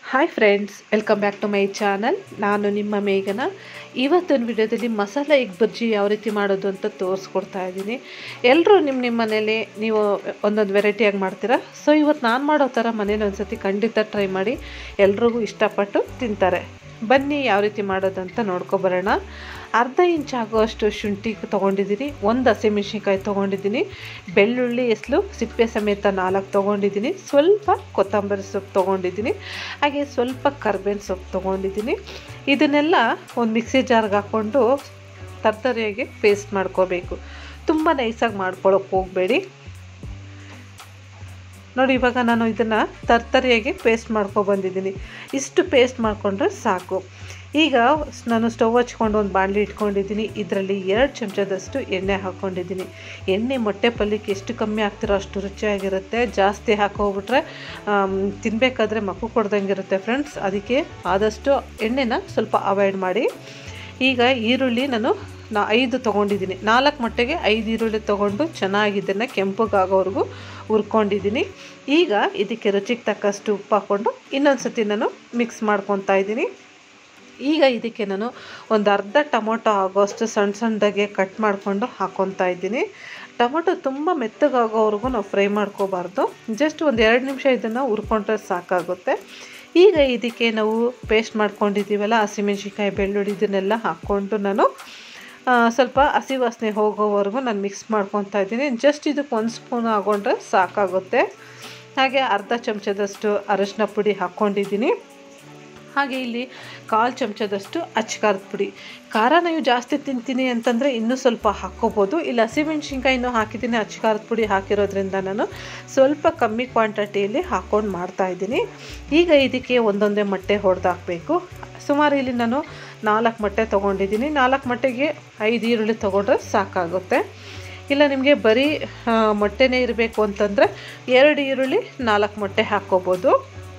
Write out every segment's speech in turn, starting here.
hi friends welcome back to my channel ನಾನು ನಿಮ್ಮ ಮೇಘನ ಇವತ್ತಿನ ವಿಡಿಯೋದಲ್ಲಿ ಮಸಾಲೆ ಎಗ್ ಬಜ್ಜಿ ಯಾವ ರೀತಿ ಮಾಡೋದು ಅಂತ ತೋರಿಸ್ಕೊಡ್ತಾ ಇದ್ದೀನಿ ಎಲ್ಲರೂ ನಿಮ್ಮ ನಿಮ್ಮ ಮನೇಲಿ ನೀವು ಒಂದೊಂದು ವೆರೈಟಿಯಾಗಿ ಮಾಡ್ತೀರಾ ಸೊ ಇವತ್ತು ನಾನು ಮಾಡೋ ಥರ ಮನೇಲಿ ಒಂದ್ಸತಿ ಖಂಡಿತ ಟ್ರೈ ಮಾಡಿ ಎಲ್ರಿಗೂ ಇಷ್ಟಪಟ್ಟು ತಿಂತಾರೆ ಬನ್ನಿ ಯಾವ ರೀತಿ ಮಾಡೋದಂತ ನೋಡ್ಕೊಬರೋಣ ಅರ್ಧ ಇಂಚ್ ಆಗುವಷ್ಟು ಶುಂಠಿ ತೊಗೊಂಡಿದ್ದೀನಿ ಒಂದು ಹಸಿಮೆಣ್ಸಿನ್ಕಾಯಿ ತೊಗೊಂಡಿದ್ದೀನಿ ಬೆಳ್ಳುಳ್ಳಿ ಎಸ್ಲು ಸಿಪ್ಪೆ ಸಮೇತ ನಾಲ್ಕು ತೊಗೊಂಡಿದ್ದೀನಿ ಸ್ವಲ್ಪ ಕೊತ್ತಂಬರಿ ಸೊಪ್ಪು ತೊಗೊಂಡಿದ್ದೀನಿ ಹಾಗೆ ಸ್ವಲ್ಪ ಕರ್ಬೇವಿನ ಸೊಪ್ಪು ತೊಗೊಂಡಿದ್ದೀನಿ ಇದನ್ನೆಲ್ಲ ಒಂದು ಮಿಕ್ಸಿ ಜಾರ್ಗೆ ಹಾಕ್ಕೊಂಡು ತರ್ತರಿಯಾಗಿ ಪೇಸ್ಟ್ ಮಾಡ್ಕೋಬೇಕು ತುಂಬ ನೈಸಾಗಿ ಮಾಡ್ಕೊಳ್ಳೋಕೆ ಹೋಗಬೇಡಿ ನೋಡಿ ಇವಾಗ ನಾನು ಇದನ್ನು ತರ್ತರಿಯಾಗಿ ಪೇಸ್ಟ್ ಮಾಡ್ಕೊಬಂದಿದ್ದೀನಿ ಇಷ್ಟು ಪೇಸ್ಟ್ ಮಾಡಿಕೊಂಡ್ರೆ ಸಾಕು ಈಗ ನಾನು ಸ್ಟವ್ ಹಚ್ಕೊಂಡು ಒಂದು ಬಾಣಲಿ ಇಟ್ಕೊಂಡಿದ್ದೀನಿ ಇದರಲ್ಲಿ ಎರಡು ಚಮಚದಷ್ಟು ಎಣ್ಣೆ ಹಾಕ್ಕೊಂಡಿದ್ದೀನಿ ಎಣ್ಣೆ ಮೊಟ್ಟೆ ಪಲ್ಯಕ್ಕೆ ಎಷ್ಟು ಕಮ್ಮಿ ಹಾಕ್ತಿರೋ ಅಷ್ಟು ರುಚಿಯಾಗಿರುತ್ತೆ ಜಾಸ್ತಿ ಹಾಕೋಗ್ಬಿಟ್ರೆ ತಿನ್ನಬೇಕಾದ್ರೆ ಮಕ್ಕು ಕೊಡ್ದಂಗಿರುತ್ತೆ ಫ್ರೆಂಡ್ಸ್ ಅದಕ್ಕೆ ಆದಷ್ಟು ಎಣ್ಣೆನ ಸ್ವಲ್ಪ ಅವಾಯ್ಡ್ ಮಾಡಿ ಈಗ ಈರುಳ್ಳಿ ನಾನು ನಾ ಐದು ತೊಗೊಂಡಿದ್ದೀನಿ ನಾಲ್ಕು ಮೊಟ್ಟೆಗೆ ಐದು ಈರುಳ್ಳಿ ತೊಗೊಂಡು ಚೆನ್ನಾಗಿ ಇದನ್ನು ಕೆಂಪಗಾಗೋವರೆಗೂ ಹುರ್ಕೊಂಡಿದ್ದೀನಿ ಈಗ ಇದಕ್ಕೆ ರುಚಿಗೆ ತಕ್ಕಷ್ಟು ಉಪ್ಪು ಹಾಕ್ಕೊಂಡು ಇನ್ನೊಂದು ಸತಿ ನಾನು ಮಿಕ್ಸ್ ಮಾಡ್ಕೊತಾ ಇದ್ದೀನಿ ಈಗ ಇದಕ್ಕೆ ನಾನು ಒಂದು ಅರ್ಧ ಟೊಮೊಟೊ ಆಗೋಷ್ಟು ಸಣ್ಣ ಸಣ್ಣದಾಗೆ ಕಟ್ ಮಾಡಿಕೊಂಡು ಹಾಕ್ಕೊತಾ ಇದ್ದೀನಿ ಟೊಮೊಟೊ ತುಂಬ ಮೆತ್ತಗಾಗೋವರೆಗೂ ನಾವು ಫ್ರೈ ಮಾಡ್ಕೋಬಾರ್ದು ಜಸ್ಟ್ ಒಂದು ಎರಡು ನಿಮಿಷ ಇದನ್ನು ಹುರ್ಕೊಂಡ್ರೆ ಸಾಕಾಗುತ್ತೆ ಈಗ ಇದಕ್ಕೆ ನಾವು ಪೇಸ್ಟ್ ಮಾಡ್ಕೊಂಡಿದ್ದೀವಲ್ಲ ಹಸಿಮೆಣ್ಸಿನ್ಕಾಯಿ ಬೆಳ್ಳುಳ್ಳಿ ಇದನ್ನೆಲ್ಲ ಹಾಕ್ಕೊಂಡು ನಾನು ಸ್ವಲ್ಪ ಹಸಿ ವಾಸನೆ ಹೋಗೋವರೆಗೂ ನಾನು ಮಿಕ್ಸ್ ಮಾಡ್ಕೊತಾ ಇದ್ದೀನಿ ಜಸ್ಟ್ ಇದಕ್ಕೆ ಒಂದು ಸ್ಪೂನ್ ಹಾಕೊಂಡ್ರೆ ಸಾಕಾಗುತ್ತೆ ಹಾಗೆ ಅರ್ಧ ಚಮಚದಷ್ಟು ಅರಶಿನ ಪುಡಿ ಹಾಕ್ಕೊಂಡಿದ್ದೀನಿ ಹಾಗೆ ಇಲ್ಲಿ ಕಾಲು ಚಮಚದಷ್ಟು ಅಚ್ಕಾರದ ಪುಡಿ ಖಾರ ನೀವು ಜಾಸ್ತಿ ತಿಂತೀನಿ ಅಂತಂದರೆ ಇನ್ನೂ ಸ್ವಲ್ಪ ಹಾಕ್ಕೋಬೋದು ಇಲ್ಲಿ ಹಸಿಮೆಣ್ಸಿನ್ಕಾಯಿನೂ ಹಾಕಿದ್ದೀನಿ ಅಚ್ಕಾರದ ಪುಡಿ ಹಾಕಿರೋದ್ರಿಂದ ನಾನು ಸ್ವಲ್ಪ ಕಮ್ಮಿ ಕ್ವಾಂಟಿಟಿಯಲ್ಲಿ ಹಾಕ್ಕೊಂಡು ಮಾಡ್ತಾಯಿದ್ದೀನಿ ಈಗ ಇದಕ್ಕೆ ಒಂದೊಂದೇ ಮೊಟ್ಟೆ ಹೊಡೆದಾಕಬೇಕು ಸುಮಾರು ಇಲ್ಲಿ ನಾನು ನಾಲ್ಕು ಮೊಟ್ಟೆ ತೊಗೊಂಡಿದ್ದೀನಿ ನಾಲ್ಕು ಮೊಟ್ಟೆಗೆ ಐದು ಈರುಳ್ಳಿ ತೊಗೊಂಡ್ರೆ ಸಾಕಾಗುತ್ತೆ ಇಲ್ಲ ನಿಮಗೆ ಬರೀ ಮೊಟ್ಟೆನೇ ಇರಬೇಕು ಅಂತಂದರೆ ಎರಡು ಈರುಳ್ಳಿ ನಾಲ್ಕು ಮೊಟ್ಟೆ ಹಾಕ್ಕೋಬೋದು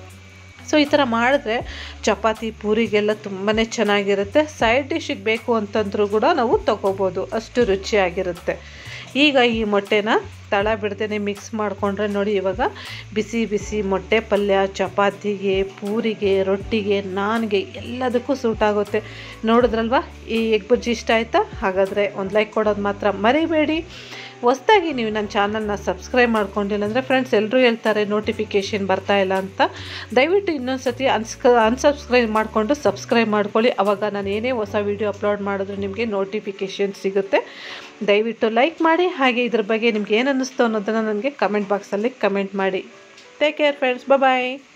ಸೊ ಈ ಥರ ಮಾಡಿದ್ರೆ ಚಪಾತಿ ಪೂರಿಗೆಲ್ಲ ತುಂಬಾ ಚೆನ್ನಾಗಿರುತ್ತೆ ಸೈಡ್ ಡಿಶ್ಶಿಗೆ ಬೇಕು ಅಂತಂದ್ರೂ ಕೂಡ ನಾವು ತೊಗೋಬೋದು ಅಷ್ಟು ರುಚಿಯಾಗಿರುತ್ತೆ ಈಗ ಈ ಮೊಟ್ಟೆನ ತಳ ಬಿಡ್ದೇ ಮಿಕ್ಸ್ ಮಾಡಿಕೊಂಡ್ರೆ ನೋಡಿ ಇವಾಗ ಬಿಸಿ ಬಿಸಿ ಮೊಟ್ಟೆ ಪಲ್ಯ ಚಪಾತಿಗೆ ಪೂರಿಗೆ ರೊಟ್ಟಿಗೆ ನಾನ್ಗೆ ಎಲ್ಲದಕ್ಕೂ ಸೂಟ್ ಆಗುತ್ತೆ ನೋಡಿದ್ರಲ್ವ ಈ ಎಗ್ ಬಜ್ಜಿ ಇಷ್ಟ ಆಯಿತಾ ಹಾಗಾದರೆ ಒಂದು ಲೈಕ್ ಕೊಡೋದು ಮಾತ್ರ ಮರಿಬೇಡಿ ಹೊಸ್ದಾಗಿ ನೀವು ನನ್ನ ಚಾನಲ್ನ ಸಬ್ಸ್ಕ್ರೈಬ್ ಮಾಡ್ಕೊಂಡಿಲ್ಲ ಅಂದರೆ ಫ್ರೆಂಡ್ಸ್ ಎಲ್ಲರೂ ಹೇಳ್ತಾರೆ ನೋಟಿಫಿಕೇಷನ್ ಬರ್ತಾ ಇಲ್ಲ ಅಂತ ದಯವಿಟ್ಟು ಇನ್ನೊಂದು ಸತಿ ಅನ್ಸ್ಕ ಅನ್ಸಬ್ಸ್ಕ್ರೈಬ್ ಮಾಡಿಕೊಂಡು ಸಬ್ಸ್ಕ್ರೈಬ್ ಮಾಡ್ಕೊಳ್ಳಿ ಆವಾಗ ನಾನು ಏನೇ ಹೊಸ ವೀಡಿಯೋ ಅಪ್ಲೋಡ್ ಮಾಡಿದ್ರು ನಿಮಗೆ ನೋಟಿಫಿಕೇಷನ್ ಸಿಗುತ್ತೆ ದಯವಿಟ್ಟು ಲೈಕ್ ಮಾಡಿ ಹಾಗೆ ಇದ್ರ ಬಗ್ಗೆ ನಿಮ್ಗೆ ಏನು ಅನ್ನಿಸ್ತು ಅನ್ನೋದನ್ನು ನನಗೆ ಕಮೆಂಟ್ ಬಾಕ್ಸಲ್ಲಿ ಕಮೆಂಟ್ ಮಾಡಿ ಟೇಕ್ ಕೇರ್ ಫ್ರೆಂಡ್ಸ್ ಬಾಯ್